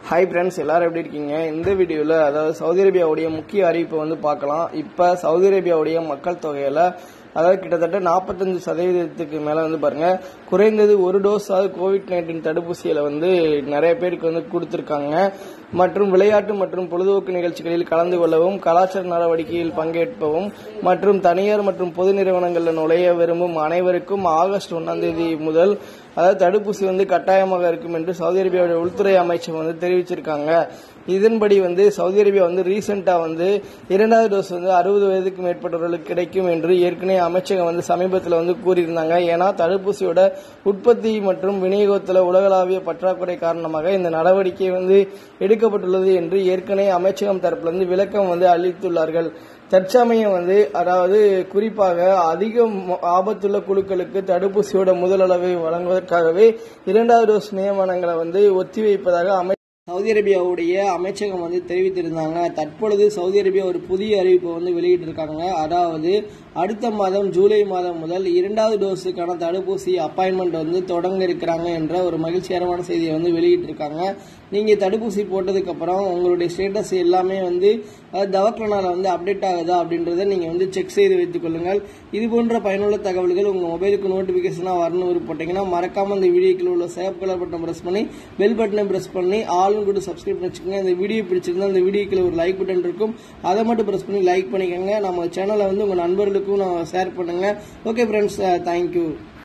hi friends எல்லாரும் எப்படி இருக்கீங்க இந்த வீடியோவில் அதாவது சவுதி அரேபியாவுடைய முக்கிய அறிவிப்பை வந்து பார்க்கலாம் இப்போ சவுதி அரேபியாவுடைய மக்கள் தொகையில் அதாவது கிட்டத்தட்ட நாற்பத்தஞ்சு சதவீதத்துக்கு மேலே வந்து பாருங்க குறைந்தது ஒரு டோஸாவது கோவிட் நைன்டீன் தடுப்பூசிகளை வந்து நிறைய பேருக்கு வந்து கொடுத்துருக்காங்க மற்றும் விளையாட்டு மற்றும் பொழுதுபோக்கு நிகழ்ச்சிகளில் கலந்து கொள்ளவும் கலாச்சார நடவடிக்கையில் பங்கேற்பவும் மற்றும் தனியார் மற்றும் பொது நிறுவனங்களில் நுழைய விரும்பும் அனைவருக்கும் ஆகஸ்ட் ஒன்றாம் தேதி முதல் அதாவது தடுப்பூசி வந்து கட்டாயமாக இருக்கும் என்று சவுதி அரேபியாவுடைய உள்துறை அமைச்சர் வந்து தெரிவிச்சிருக்காங்க இதன்படி வந்து சவுதி அரேபியா வந்து ரீசெண்டாக வந்து இரண்டாவது டோஸ் வந்து அறுபது வயதுக்கு மேற்பட்டவர்களுக்கு கிடைக்கும் என்று ஏற்கனவே அமைச்சகம் வந்து சமீபத்தில் வந்து கூறியிருந்தாங்க ஏன்னா தடுப்பூசியோட உற்பத்தி மற்றும் விநியோகத்தில் உலகளாவிய பற்றாக்குறை காரணமாக இந்த நடவடிக்கை வந்து எடுக்கப்பட்டுள்ளது என்று ஏற்கனவே அமைச்சகம் தரப்பிலிருந்து விளக்கம் வந்து அளித்துள்ளார்கள் தற்சமயம் வந்து அதாவது குறிப்பாக அதிக ஆபத்துள்ள குழுக்களுக்கு தடுப்பூசியோட முதல் அளவை வழங்குவதற்காகவே இரண்டாவது டோஸ் நியமனங்களை வந்து ஒத்திவைப்பதாக அமை சவுதி அரேபியாவுடைய அமைச்சகம் வந்து தெரிவித்திருந்தாங்க தற்பொழுது சவுதி அரேபியா ஒரு புதிய அறிவிப்பை வந்து வெளியிட்டிருக்காங்க அதாவது அடுத்த மாதம் ஜூலை மாதம் முதல் இரண்டாவது டோஸுக்கான தடுப்பூசி அப்பாயின்மெண்ட் வந்து தொடங்க இருக்கிறாங்க என்ற ஒரு மகிழ்ச்சிகரமான செய்தியை வந்து வெளியிட்டிருக்காங்க நீங்கள் தடுப்பூசி போட்டதுக்கப்புறம் உங்களுடைய ஸ்டேட்டஸ் எல்லாமே வந்து தவக்கலனால் வந்து அப்டேட் ஆகுதா அப்படின்றத நீங்கள் வந்து செக் செய்து வைத்துக் கொள்ளுங்கள் இது போன்ற பயனுள்ள தகவல்கள் உங்கள் மொபைலுக்கு நோட்டிஃபிகேஷனாக வரணும் விருப்பப்பட்டீங்கன்னா மறக்காமல் இந்த வீடியோக்கில் உள்ள சேவ் கலர் பட்டன் ப்ரெஸ் பண்ணி பெல் பட்டனை ப்ரெஸ் பண்ணி ஆளும் கூட சப்ஸ்கிரைப் பண்ணி வச்சுக்கோங்க இந்த வீடியோ பிடிச்சிருந்தா இந்த வீடியோக்கில் ஒரு லைக் பட்டன் இருக்கும் அதை மட்டும் ப்ரெஸ் பண்ணி லைக் பண்ணிக்கோங்க நம்ம சேனலை வந்து உங்கள் நண்பர்களுக்கும் நான் ஷேர் பண்ணுங்கள் ஓகே ஃப்ரெண்ட்ஸ் தேங்க்யூ